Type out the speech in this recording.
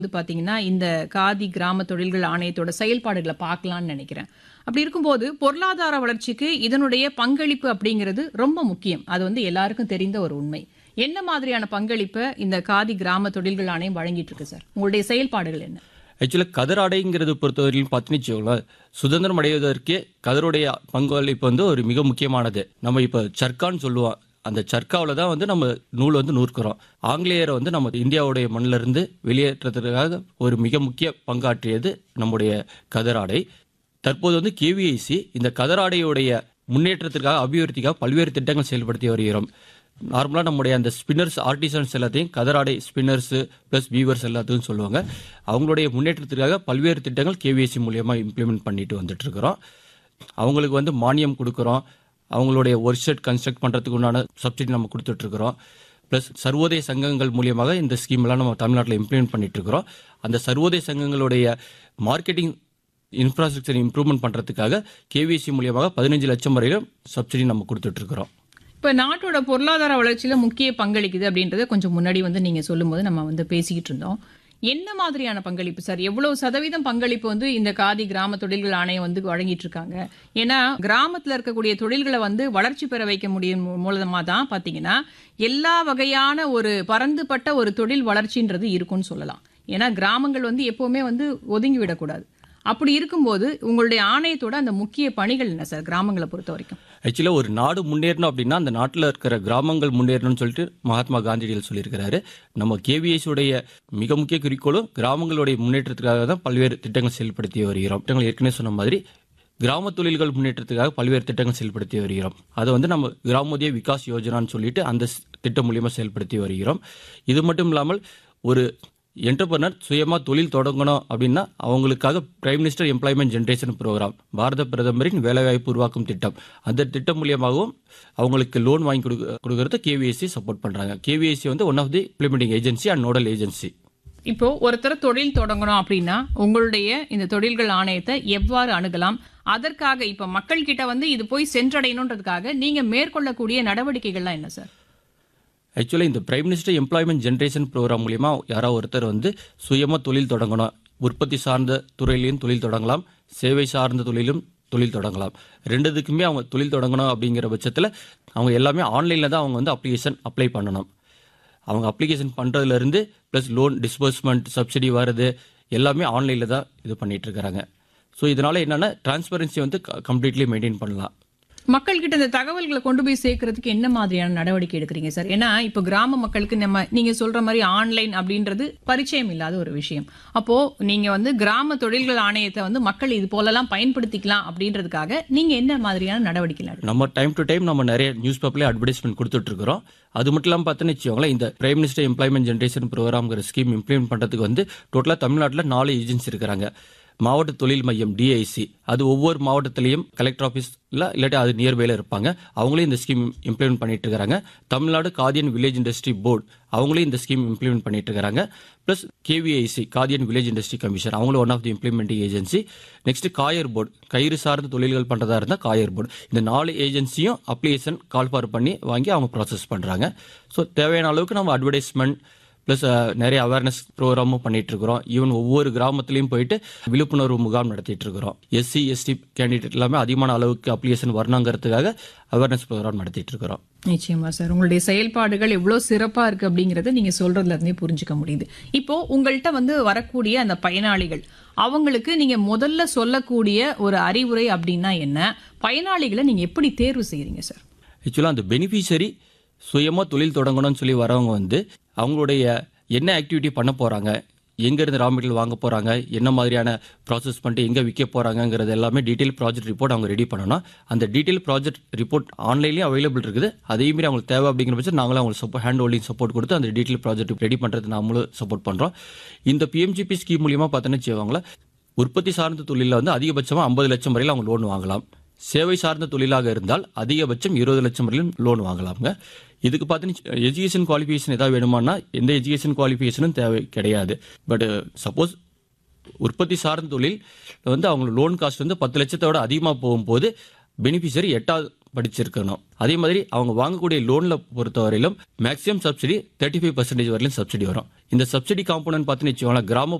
வந்து பாத்தீங்கன்னா இந்த காதி கிராம தொழில்கள் ஆணையத்தோட செயல்பாடுகளை பார்க்கலாம்னு நினைக்கிறேன் அப்படி இருக்கும்போது பொருளாதார வளர்ச்சிக்கு இதனுடைய பங்களிப்பு அப்படிங்கிறது ரொம்ப முக்கியம் அது வந்து எல்லாருக்கும் தெரிந்த ஒரு உண்மை என்ன மாதிரியான பங்களிப்பை இந்த காதி கிராம தொழில்கள் ஆணையம் வழங்கிட்டு இருக்கு சார் உங்களுடைய செயல்பாடுகள் என்ன ஆக்சுவலாக கதராடைங்கிறது பொறுத்தவரையிலும் பார்த்துன்னு வச்சுக்கோங்களேன் சுதந்திரம் அடைவதற்கே கதருடைய பங்களிப்பு வந்து ஒரு மிக முக்கியமானது நம்ம இப்போ சர்க்கான்னு சொல்லுவோம் அந்த சர்க்காவில் தான் வந்து நம்ம நூல் வந்து நூற்கிறோம் ஆங்கிலேயரை வந்து நம்ம இந்தியாவுடைய மண்ணிலிருந்து வெளியேற்றதுக்காக ஒரு மிக முக்கிய பங்காற்றியது நம்முடைய கதராடை தற்போது வந்து கேவிஐசி இந்த கதராடையுடைய முன்னேற்றத்திற்காக அபிவிருத்திக்காக பல்வேறு திட்டங்கள் செயல்படுத்தி வருகிறோம் நார்மலாக நம்முடைய அந்த ஸ்பின்னர்ஸ் ஆர்டிசன்ஸ் எல்லாத்தையும் கதராடை ஸ்பின்னர்ஸு ப்ளஸ் வீவர்ஸ் எல்லாத்தையும் சொல்லுவாங்க அவங்களுடைய முன்னேற்றத்திற்காக பல்வேறு திட்டங்கள் கேவிஎஸ்சி மூலியமாக இம்ப்ளிமெண்ட் பண்ணிட்டு வந்துட்டு இருக்கிறோம் அவங்களுக்கு வந்து மானியம் கொடுக்குறோம் அவங்களுடைய ஒர்க் ஷெட் கன்ஸ்ட்ரக்ட் பண்ணுறதுக்கு உண்டான சப்சிடி நம்ம கொடுத்துட்ருக்குறோம் ப்ளஸ் சர்வோதய சங்கங்கள் மூலியமாக இந்த ஸ்கீம்லாம் நம்ம தமிழ்நாட்டில் இம்ப்ளிமெண்ட் பண்ணிட்டு இருக்கிறோம் அந்த சர்வோதய சங்கங்களுடைய மார்க்கெட்டிங் இன்ஃப்ராஸ்ட்ரக்சர் இம்ப்ரூவ்மெண்ட் பண்ணுறதுக்காக கேவிஎஸ்சி மூலியமாக பதினஞ்சு லட்சம் வரையிலும் சப்சிடி நம்ம கொடுத்துட்ருக்குறோம் இப்ப நாட்டோட பொருளாதார வளர்ச்சியில முக்கிய பங்களிக்குது அப்படின்றத கொஞ்சம் முன்னாடி வந்து நீங்க சொல்லும்போது நம்ம வந்து பேசிக்கிட்டு இருந்தோம் என்ன மாதிரியான பங்களிப்பு சார் எவ்வளவு சதவீதம் பங்களிப்பு வந்து இந்த காதி கிராம தொழில்கள் ஆணையம் வந்து வழங்கிட்டு இருக்காங்க ஏன்னா கிராமத்துல இருக்கக்கூடிய தொழில்களை வந்து வளர்ச்சி பெற வைக்க முடியும் மூலமா தான் பாத்தீங்கன்னா எல்லா வகையான ஒரு பரந்துபட்ட ஒரு தொழில் வளர்ச்சின்றது இருக்கும்னு சொல்லலாம் ஏன்னா கிராமங்கள் வந்து எப்பவுமே வந்து ஒதுங்கி விடக்கூடாது அப்படி இருக்கும்போது உங்களுடைய ஆணையத்தோட அந்த முக்கிய பணிகள் என்ன சார் கிராமங்களை பொறுத்த வரைக்கும் ஆக்சுவலாக ஒரு நாடு முன்னேறணும் அப்படின்னா அந்த நாட்டில் இருக்கிற கிராமங்கள் முன்னேறணும்னு சொல்லிட்டு மகாத்மா காந்தியடிகள் சொல்லியிருக்கிறாரு நம்ம KVS உடைய மிக முக்கிய குறிக்கோளும் கிராமங்களுடைய முன்னேற்றத்துக்காக தான் பல்வேறு திட்டங்கள் செயல்படுத்தி வருகிறோம் திட்டங்கள் ஏற்கனவே சொன்ன மாதிரி கிராம தொழில்கள் முன்னேற்றத்துக்காக பல்வேறு திட்டங்கள் செயல்படுத்தி வருகிறோம் அதை வந்து நம்ம கிராமோதய விகாஸ் யோஜனான்னு சொல்லிட்டு அந்த ஸ்- திட்டம் மூலியமாக செயல்படுத்தி வருகிறோம் இது மட்டும் இல்லாமல் ஒரு என்டர்பிரனர் சுயமாக தொழில் தொடங்கணும் அப்படின்னா அவங்களுக்காக prime minister employment generation programme Bharat பிரதமரின் வேலைவாய்ப்பு உருவாக்கும் திட்டம் அந்த திட்டம் மூலியமாகவும் அவங்களுக்கு லோன் வாங்கி கொடுக்க கொடுக்கறது கேவிஎஸ்சி சப்போர்ட் பண்ணுறாங்க கேவிஎஸ்சி வந்து one of the implementing agency and nodal agency இப்போ ஒருத்தர் தொழில் தொடங்கணும் அப்படின்னா உங்களுடைய இந்த தொழில்கள் ஆணையத்தை எவ்வாறு அணுகலாம் அதற்காக இப்ப மக்கள் கிட்ட வந்து இது போய் சென்றடையணுன்றதுக்காக நீங்க மேற்கொள்ளக்கூடிய நடவடிக்கைகள்லாம் என்ன சார் ஆக்சுவலாக இந்த prime minister employment generation programme மூலியமா யாராவது ஒருத்தர் வந்து சுயமாக தொழில் தொடங்கணும் உற்பத்தி சார்ந்த துறையிலையும் தொழில் தொடங்கலாம் சேவை சார்ந்த தொழிலும் தொழில் தொடங்கலாம் ரெண்டுத்துக்குமே அவங்க தொழில் தொடங்கணும் அப்படிங்கிற பட்சத்தில் அவங்க எல்லாமே ஆன்லைனில் தான் அவங்க வந்து அப்ளிகேஷன் அப்ளை பண்ணணும் அவங்க அப்ளிகேஷன் பண்ணுறதுலேருந்து ப்ளஸ் லோன் டிஸ்பர்ஸ்மெண்ட் சப்சிடி வர்றது எல்லாமே ஆன்லைனில் தான் இது பண்ணிட்டு இருக்கிறாங்க ஸோ இதனால் என்னென்னா டிரான்ஸ்பரன்சி வந்து கம்ப்ளீட்லி மெயின்டைன் பண்ணலாம் மக்கள் கிட்ட இந்த தகவல்களை கொண்டு போய் சேர்க்கறதுக்கு என்ன மாதிரியான நடவடிக்கை எடுக்கிறீங்க சார் ஏன்னா இப்போ கிராம மக்களுக்கு நம்ம நீங்க சொல்ற மாதிரி ஆன்லைன் அப்படின்றது பரிச்சயம் இல்லாத ஒரு விஷயம் அப்போ நீங்க வந்து கிராம தொழில்கள் ஆணையத்தை வந்து மக்கள் இது போலலாம் பயன்படுத்திக்கலாம் அப்படின்றதுக்காக நீங்க என்ன மாதிரியான நடவடிக்கை எடுக்கிறீங்க? நம்ம டைம் டு டைம் நம்ம நிறைய நியூஸ் பேப்பர்ல அட்வர்டைஸ்மெண்ட் கொடுத்துட்டு இருக்கிறோம் அது மட்டும் இல்லாமல் பார்த்தோன்னு வச்சுக்கோங்களேன் இந்த பிரைம் மினிஸ்டர் எம்ப்ளாய்மெண்ட் ஜென்ரேஷன் ப்ரோக்ராம்ங்கிற ஸ்கீம் இம்ப்ளிமெண்ட் பண்ணுறதுக்கு வந்து டோட்டலாக தமிழ்நாட்டில் நாலு ஏஜென்சி இருக்கிறாங்க மாவட்ட தொழில் மையம் டிஐசி அது ஒவ்வொரு மாவட்டத்திலையும் கலெக்டர் ஆஃபீஸில் இல்லாட்டி அது நியர்பைல இருப்பாங்க அவங்களும் இந்த ஸ்கீம் இம்ப்ளிமெண்ட் பண்ணிட்டு இருக்காங்க Tamil Nadu Khadi and village industry board அவங்களும் இந்த ஸ்கீம் இம்ப்ளிமெண்ட் பண்ணிட்டு இருக்காங்க plus KVIC Khadi and village industry commission அவங்களும் one of the implementing agency next coir board கயிறு சார்ந்த தொழில்கள் பண்ணுறதா இருந்தால் காயர் போர்டு இந்த நாலு ஏஜென்சியும் அப்ளிகேஷன் கால் ஃபார் பண்ணி வாங்கி அவங்க ப்ராசஸ் பண்ணுறாங்க ஸோ தேவையான அளவுக்கு நம்ம அட்வர்டைஸ்மெண்ட் ப்ளஸ் நிறைய அவேர்னஸ் ப்ரோக்ராமும் பண்ணிட்டு இருக்கிறோம் ஈவன் ஒவ்வொரு கிராமத்துலையும் போயிட்டு விழிப்புணர்வு முகாம் நடத்திட்டு இருக்கிறோம் எஸ்சி எஸ்டி கேண்டிடேட் எல்லாமே அதிகமான அளவுக்கு அப்ளிகேஷன் வரணுங்கிறதுக்காக அவேர்னஸ் ப்ரோக்ராம் நடத்திட்டு இருக்கிறோம் நிச்சயமா சார் உங்களுடைய செயல்பாடுகள் எவ்வளவு சிறப்பா இருக்கு அப்படிங்கறத நீங்க சொல்றதுல இருந்தே புரிஞ்சுக்க முடியுது இப்போ உங்கள்கிட்ட வந்து வரக்கூடிய அந்த பயனாளிகள் அவங்களுக்கு நீங்க முதல்ல சொல்லக்கூடிய ஒரு அறிவுரை அப்படின்னா என்ன பயனாளிகளை நீங்க எப்படி தேர்வு செய்றீங்க சார் ஆக்சுவலாக அந்த பெனிஃபிஷரி சுயமாக தொழில் தொடங்கணும்னு சொல்லி வரவங்க வந்து அவங்களுடைய என்ன ஆக்டிவிட்டி பண்ண போகிறாங்க எங்கேருந்து ரா மெட்டீரியல் வாங்க போகிறாங்க என்ன மாதிரியான ப்ராசஸ் பண்ணிட்டு எங்கே விற்க போகிறாங்கங்கிறது எல்லாமே டீட்டெயில் ப்ராஜெக்ட் ரிப்போர்ட் அவங்க ரெடி பண்ணணும் அந்த டீட்டெயில் ப்ராஜெக்ட் ரிப்போர்ட் ஆன்லைன்லேயும் அவைலபிள் இருக்குது அதே மாதிரி அவங்களுக்கு தேவை அப்படிங்கிற பட்சம் நாங்களும் அவங்களுக்கு சப்போர்ட் ஹேண்ட் ஹோல்டிங் சப்போர்ட் கொடுத்து அந்த டீட்டெயில் ப்ராஜெக்ட் ரெடி பண்ணுறது நாமளும் சப்போர்ட் பண்ணுறோம் இந்த பிஎம்ஜிபி ஸ்கீம் மூலியமாக பார்த்தோன்னு வச்சுக்கோங்களேன் உற்பத்தி சார்ந்த தொழிலில் வந்து அதிகபட்சமாக ஐம்பது லட்சம் வரையில் அவங்க லோன் வாங்கலாம் சேவை சார்ந்த தொழிலாக இருந்தால் அதிகபட்சம் இருபது லட்சம் வரையிலும் லோன் வாங்கலாம்ங்க இதுக்கு பார்த்தீங்கன்னா எஜுகேஷன் குவாலிஃபிகேஷன் ஏதாவது வேணுமானா எந்த எஜுகேஷன் குவாலிஃபிகேஷனும் தேவை கிடையாது பட் சப்போஸ் உற்பத்தி சார்ந்த தொழில் வந்து அவங்க லோன் காஸ்ட் வந்து பத்து லட்சத்தோட அதிகமாக போகும்போது பெனிஃபிஷரி எட்டாவது படிச்சிருக்கணும் அதே மாதிரி அவங்க வாங்கக்கூடிய லோன்ல பொறுத்தவரையிலும் maximum subsidy thirty five percentage வரையிலும் சப்சிடி வரும் இந்த சப்சிடி காம்பனன்ட் பார்த்தீங்கன்னு வச்சுக்கோங்களேன் கிராம